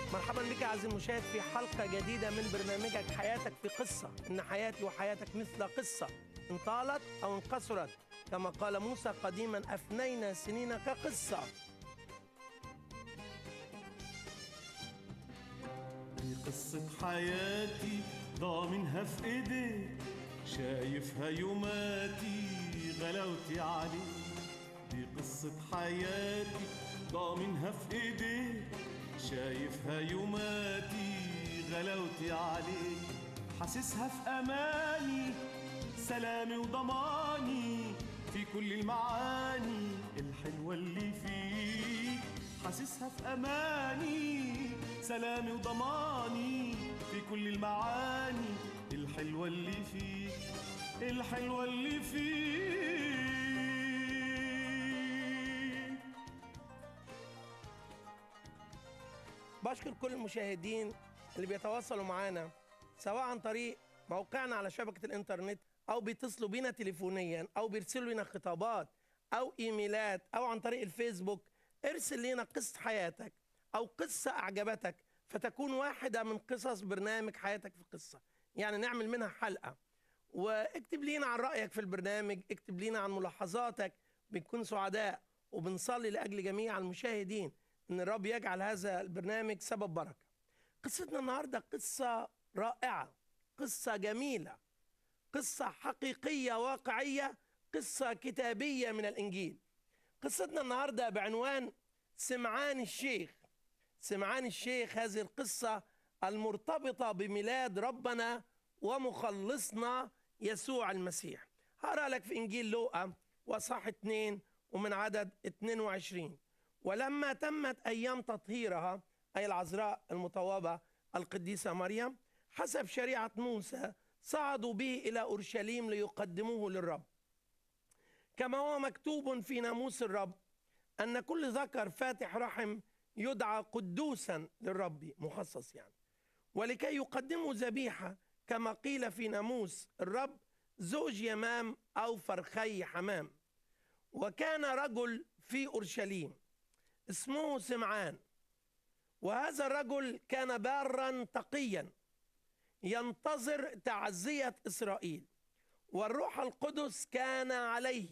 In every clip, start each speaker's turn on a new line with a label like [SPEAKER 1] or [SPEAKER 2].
[SPEAKER 1] مرحبا بك عزيزي المشاهد في حلقة جديدة من برنامجك حياتك في قصة إن حياتي وحياتك مثل قصة إن طالت أو إن قصرت كما قال موسى قديما أفنينا سنين كقصة
[SPEAKER 2] دي قصة حياتي ضامنها في ايديك شايفها يوماتي غلاوتي عليك دي قصة حياتي ضامنها في ايديك شايفها يوماتي غلاوتي عليك حاسسها في اماني سلامي وضماني في كل المعاني الحلوة اللي فيك حاسسها في اماني سلامي وضماني في كل المعاني الحلوة اللي فيك الحلوة اللي فيك
[SPEAKER 1] بشكر كل المشاهدين اللي بيتواصلوا معانا سواء عن طريق موقعنا على شبكة الإنترنت أو بيتصلوا بينا تليفونيا أو بيرسلوا لنا خطابات أو إيميلات أو عن طريق الفيسبوك ارسل لنا قصة حياتك أو قصة أعجبتك فتكون واحدة من قصص برنامج حياتك في قصة يعني نعمل منها حلقة واكتب لينا عن رأيك في البرنامج اكتب لينا عن ملاحظاتك بنكون سعداء وبنصلي لأجل جميع المشاهدين ان الرب يجعل هذا البرنامج سبب بركه. قصتنا النهارده قصه رائعه، قصه جميله، قصه حقيقيه واقعيه، قصه كتابيه من الانجيل. قصتنا النهارده بعنوان سمعان الشيخ. سمعان الشيخ هذه القصه المرتبطه بميلاد ربنا ومخلصنا يسوع المسيح. هقرا لك في انجيل لوقا واصحاح 2 ومن عدد 22. ولما تمت أيام تطهيرها أي العذراء المطوبة القديسة مريم حسب شريعة موسى صعدوا به إلى أورشليم ليقدموه للرب كما هو مكتوب في ناموس الرب أن كل ذكر فاتح رحم يدعى قدوسا للرب مخصص يعني ولكي يقدموا ذبيحة كما قيل في ناموس الرب زوج يمام أو فرخي حمام وكان رجل في أورشليم اسمه سمعان وهذا الرجل كان بارا تقيا ينتظر تعزية إسرائيل والروح القدس كان عليه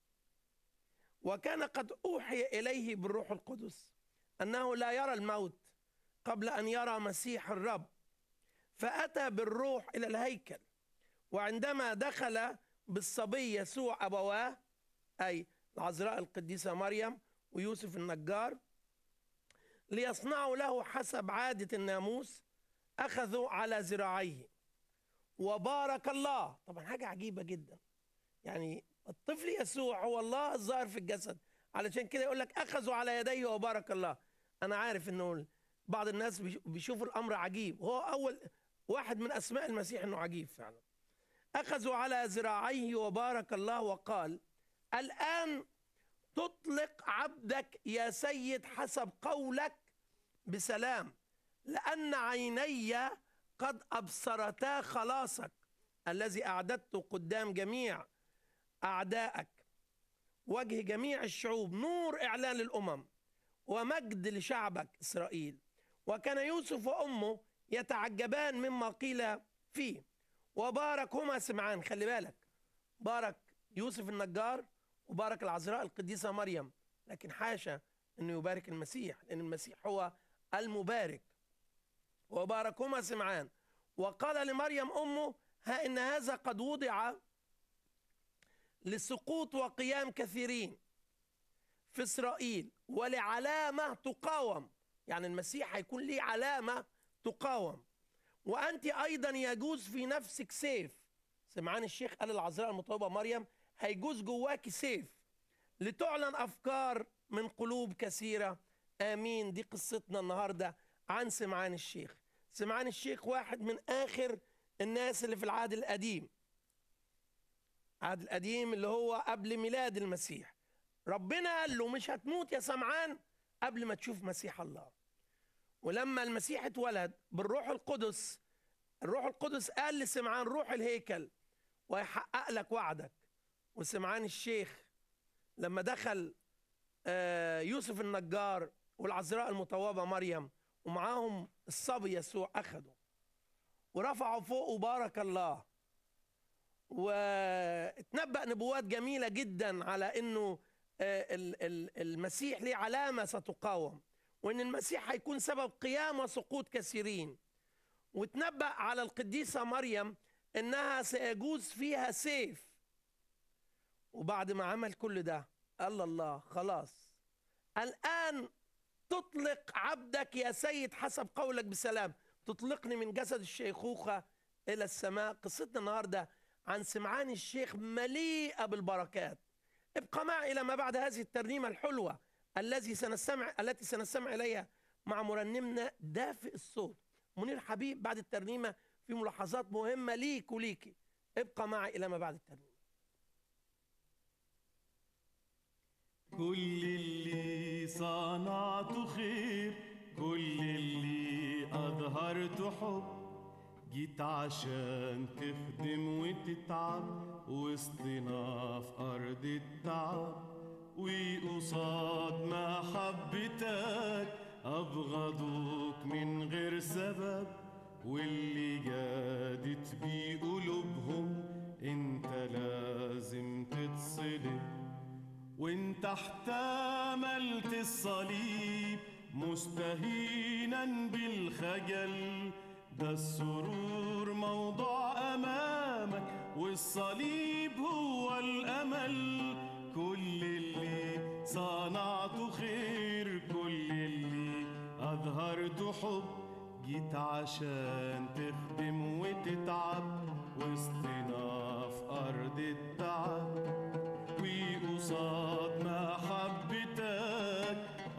[SPEAKER 1] وكان قد أوحي إليه بالروح القدس أنه لا يرى الموت قبل أن يرى مسيح الرب فأتى بالروح إلى الهيكل وعندما دخل بالصبي يسوع أبواه أي العذراء القديسة مريم ويوسف النجار ليصنعوا له حسب عادة الناموس أخذوا على ذراعيه وبارك الله طبعا حاجة عجيبة جدا يعني الطفل يسوع هو الله الظاهر في الجسد علشان كده يقول لك أخذوا على يديه وبارك الله أنا عارف إنه بعض الناس بيشوفوا الأمر عجيب هو أول واحد من أسماء المسيح إنه عجيب فعلا أخذوا على ذراعيه وبارك الله وقال الآن تطلق عبدك يا سيد حسب قولك بسلام لأن عيني قد أبصرتا خلاصك الذي أعددته قدام جميع أعدائك وجه جميع الشعوب نور إعلان للأمم ومجد لشعبك إسرائيل وكان يوسف وأمه يتعجبان مما قيل فيه وباركهما سمعان خلي بالك بارك يوسف النجار وبارك العذراء القديسة مريم لكن حاشا أنه يبارك المسيح لأن المسيح هو المبارك وباركهما سمعان وقال لمريم أمه ها إن هذا قد وضع لسقوط وقيام كثيرين في إسرائيل ولعلامة تقاوم يعني المسيح هيكون ليه علامة تقاوم وأنت أيضا يجوز في نفسك سيف سمعان الشيخ قال العذراء المطوبة مريم هيجوز جواك سيف لتعلن افكار من قلوب كثيره امين دي قصتنا النهارده عن سمعان الشيخ سمعان الشيخ واحد من اخر الناس اللي في العهد القديم العهد القديم اللي هو قبل ميلاد المسيح ربنا قال له مش هتموت يا سمعان قبل ما تشوف مسيح الله ولما المسيح اتولد بالروح القدس الروح القدس قال لسمعان روح الهيكل ويحقق لك وعدك وسمعان الشيخ لما دخل يوسف النجار والعذراء المطوبة مريم ومعاهم الصبي يسوع أخده ورفعوا فوق وبارك الله واتنبأ نبوات جميلة جدا على انه آه، ال- ال- المسيح ليه علامة ستقاوم وان المسيح هيكون سبب قيام وسقوط كثيرين وتنبأ على القديسة مريم انها سيجوز فيها سيف وبعد ما عمل كل ده قال الله خلاص الآن تطلق عبدك يا سيد حسب قولك بسلام تطلقني من جسد الشيخوخة إلى السماء قصتنا النهاردة عن سمعان الشيخ مليئة بالبركات ابقى معي إلى ما بعد هذه الترنيمة الحلوة الذي سنستمع التي سنستمع إليها مع مرنمنا دافئ الصوت منير حبيب بعد الترنيمة في ملاحظات مهمة ليك وليكي ابقى معي إلى ما بعد الترنيمة
[SPEAKER 2] كل اللي صنعته خير كل اللي أظهرته حب جيت عشان تخدم وتتعب وسطنا في أرض التعب وقصاد محبتك أبغضوك من غير سبب واللي جادت بيه قلوبهم انت لازم تتصلب وانت احتملت الصليب مستهينا بالخجل ده السرور موضوع امامك والصليب هو الامل كل اللي صنعته خير كل اللي اظهرته حب جيت عشان تخدم وتتعب وسطنا في ارض التعب وقصاد محبتك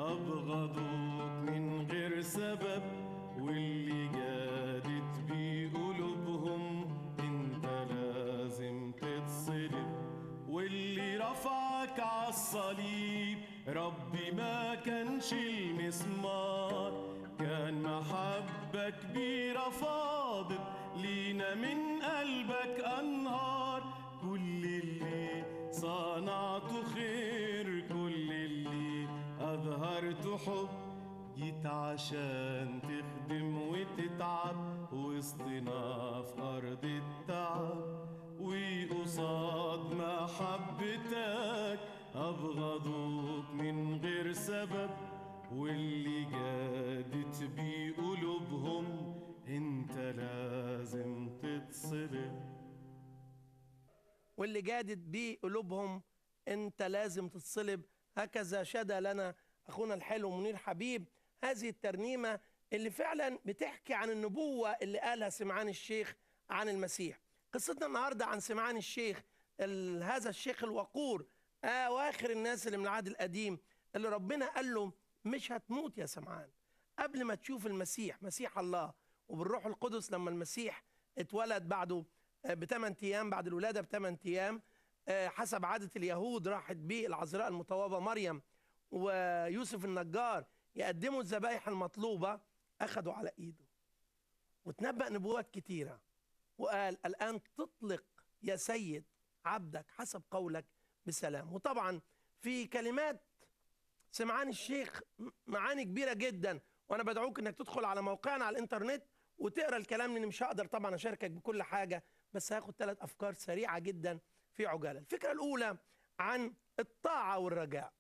[SPEAKER 2] أبغضوك من غير سبب واللي جادت بيه قلوبهم انت لازم تتصلب واللي رفعك عالصليب ربي ما كانش المسمار كان محبة كبيرة فاضت لينا من قلبك أنهار كل اللي صنعته خير كل اللي أظهرته حب جيت عشان تخدم وتتعب وسطنا في أرض التعب وقصاد محبتك أبغضوك من غير سبب واللي جادت بيه قلوبهم انت لازم تتصلب
[SPEAKER 1] واللي جادت بيه قلوبهم انت لازم تتصلب هكذا شدى لنا اخونا الحلو منير حبيب هذه الترنيمه اللي فعلا بتحكي عن النبوه اللي قالها سمعان الشيخ عن المسيح قصتنا النهارده عن سمعان الشيخ ال- هذا الشيخ الوقور اواخر الناس اللي من العهد القديم اللي ربنا قال له مش هتموت يا سمعان قبل ما تشوف المسيح مسيح الله وبالروح القدس لما المسيح اتولد بعده بثمان ايام بعد الولاده بثمان ايام آه، حسب عاده اليهود راحت بيه العذراء المطوبه مريم ويوسف النجار يقدموا الذبائح المطلوبه اخذوا على ايده وتنبأ نبوات كتيره وقال الان تطلق يا سيد عبدك حسب قولك بسلام وطبعا في كلمات سمعان الشيخ م- معاني كبيره جدا وانا بدعوك انك تدخل على موقعنا على الانترنت وتقرا الكلام لاني مش هقدر طبعا اشاركك بكل حاجه بس هاخد ثلاث افكار سريعه جدا في عجاله الفكره الاولى عن الطاعه والرجاء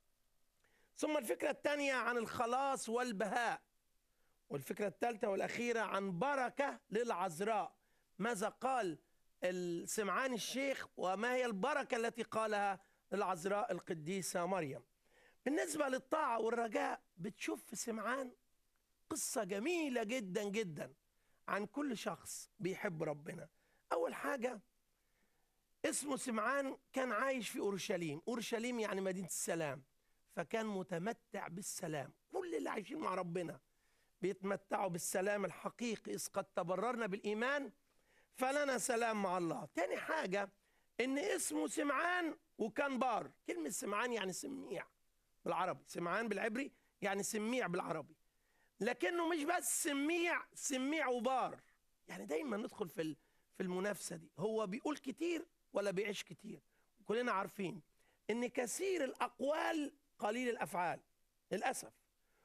[SPEAKER 1] ثم الفكره الثانيه عن الخلاص والبهاء والفكره الثالثه والاخيره عن بركه للعذراء ماذا قال سمعان الشيخ وما هي البركه التي قالها للعذراء القديسه مريم بالنسبة للطاعة والرجاء بتشوف في سمعان قصة جميلة جدا جدا عن كل شخص بيحب ربنا أول حاجة اسمه سمعان كان عايش في أورشليم أورشليم يعني مدينة السلام فكان متمتع بالسلام كل اللي عايشين مع ربنا بيتمتعوا بالسلام الحقيقي إذ قد تبررنا بالإيمان فلنا سلام مع الله تاني حاجة إن اسمه سمعان وكان بار كلمة سمعان يعني سميع بالعربي سمعان بالعبري يعني سميع بالعربي لكنه مش بس سميع سميع وبار يعني دايما ندخل في ال- في المنافسه دي هو بيقول كتير ولا بيعيش كتير كلنا عارفين ان كثير الاقوال قليل الافعال للاسف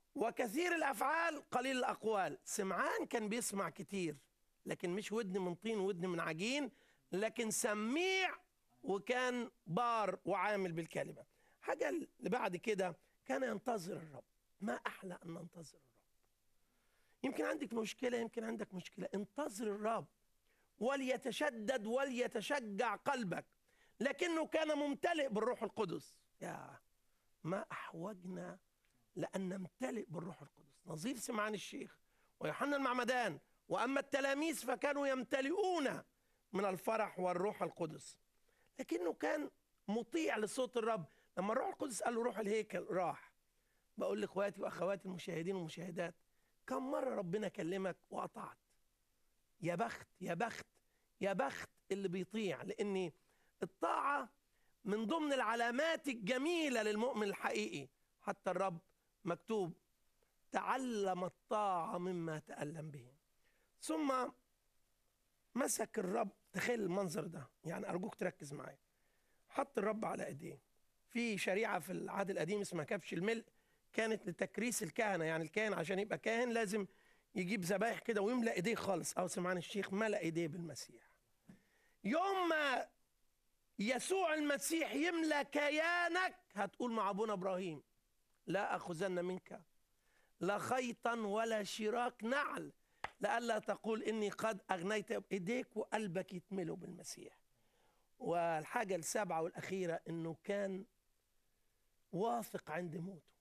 [SPEAKER 1] وكثير الافعال قليل الاقوال سمعان كان بيسمع كتير لكن مش ودن من طين ودن من عجين لكن سميع وكان بار وعامل بالكلمه حاجه اللي بعد كده كان ينتظر الرب ما احلى ان ننتظر الرب يمكن عندك مشكله يمكن عندك مشكله انتظر الرب وليتشدد وليتشجع قلبك لكنه كان ممتلئ بالروح القدس يا ما احوجنا لان نمتلئ بالروح القدس نظير سمعان الشيخ ويوحنا المعمدان واما التلاميذ فكانوا يمتلئون من الفرح والروح القدس لكنه كان مطيع لصوت الرب لما الروح القدس قال له روح الهيكل راح بقول لاخواتي واخواتي المشاهدين والمشاهدات كم مره ربنا كلمك وقطعت يا بخت يا بخت يا بخت اللي بيطيع لان الطاعه من ضمن العلامات الجميله للمؤمن الحقيقي حتى الرب مكتوب تعلم الطاعه مما تالم به ثم مسك الرب تخيل المنظر ده يعني ارجوك تركز معايا حط الرب على ايديه في شريعه في العهد القديم اسمها كبش الملء كانت لتكريس الكهنه يعني الكاهن عشان يبقى كاهن لازم يجيب ذبايح كده ويملا ايديه خالص او سمعان الشيخ ملا ايديه بالمسيح يوم ما يسوع المسيح يملا كيانك هتقول مع ابونا ابراهيم لا اخذن منك لا خيطا ولا شراك نعل لئلا تقول اني قد اغنيت ايديك وقلبك يتملوا بالمسيح والحاجه السابعه والاخيره انه كان واثق عند موته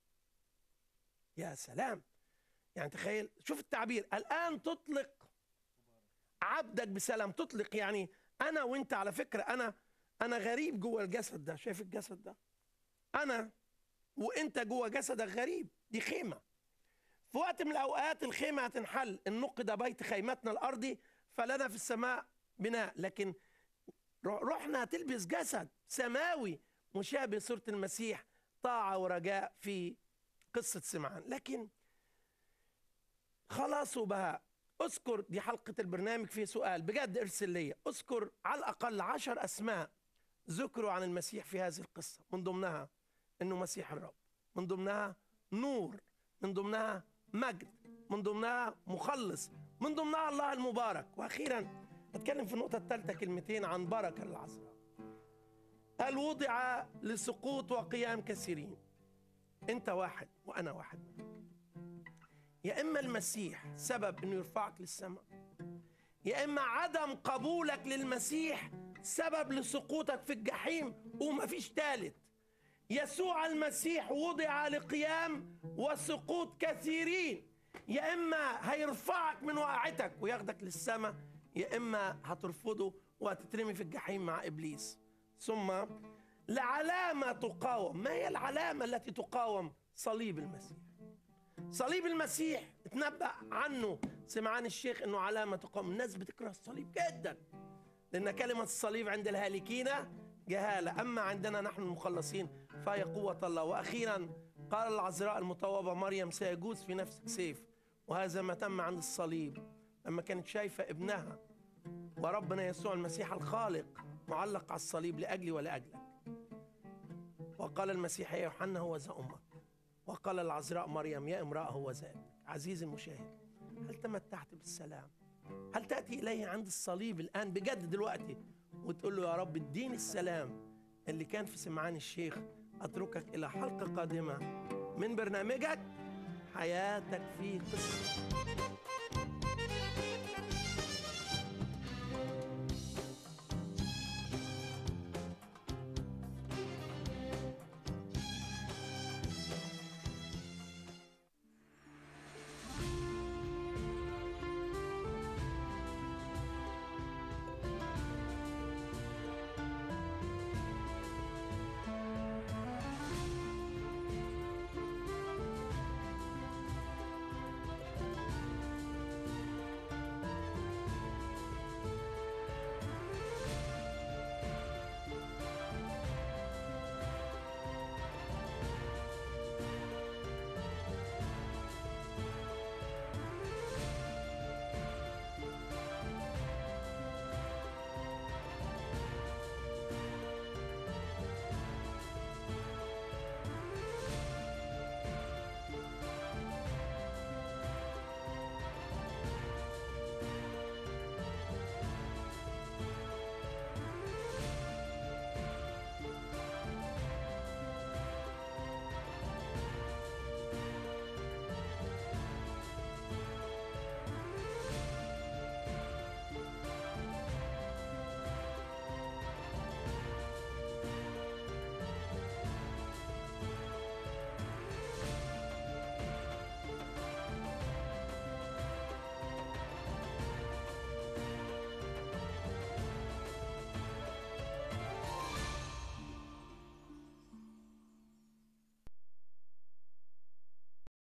[SPEAKER 1] يا سلام يعني تخيل شوف التعبير الان تطلق عبدك بسلام تطلق يعني انا وانت على فكره انا انا غريب جوه الجسد ده شايف الجسد ده انا وانت جوه جسدك غريب دي خيمه في وقت من الاوقات الخيمه هتنحل ان نقد بيت خيمتنا الارضي فلنا في السماء بناء لكن روحنا هتلبس جسد سماوي مشابه صوره المسيح طاعه ورجاء في قصه سمعان لكن خلاص وبهاء اذكر دي حلقه البرنامج فيه سؤال بجد ارسل لي اذكر على الاقل عشر اسماء ذكروا عن المسيح في هذه القصه من ضمنها انه مسيح الرب من ضمنها نور من ضمنها مجد من ضمنها مخلص من ضمنها الله المبارك واخيرا اتكلم في النقطه الثالثه كلمتين عن بركه العذراء قال وضع لسقوط وقيام كثيرين انت واحد وانا واحد يا اما المسيح سبب انه يرفعك للسماء يا اما عدم قبولك للمسيح سبب لسقوطك في الجحيم ومفيش ثالث يسوع المسيح وضع لقيام وسقوط كثيرين يا اما هيرفعك من وقعتك وياخدك للسماء يا اما هترفضه وهتترمي في الجحيم مع ابليس ثم لعلامه تقاوم ما هي العلامه التي تقاوم صليب المسيح صليب المسيح اتنبأ عنه سمعان الشيخ انه علامه تقاوم الناس بتكره الصليب جدا لان كلمه الصليب عند الهالكين جهاله اما عندنا نحن المخلصين فهي قوه الله واخيرا قال العذراء المطوبه مريم سيجوز في نفسك سيف وهذا ما تم عند الصليب لما كانت شايفه ابنها وربنا يسوع المسيح الخالق معلق على الصليب لاجلي ولاجلك وقال المسيح يا يوحنا هو ذا امك وقال العذراء مريم يا امراه هو ذا ابنك عزيزي المشاهد هل تمتعت بالسلام هل تاتي اليه عند الصليب الان بجد دلوقتي وتقول له يا رب اديني السلام اللي كان في سمعان الشيخ اتركك الى حلقه قادمه من برنامجك حياتك في قصه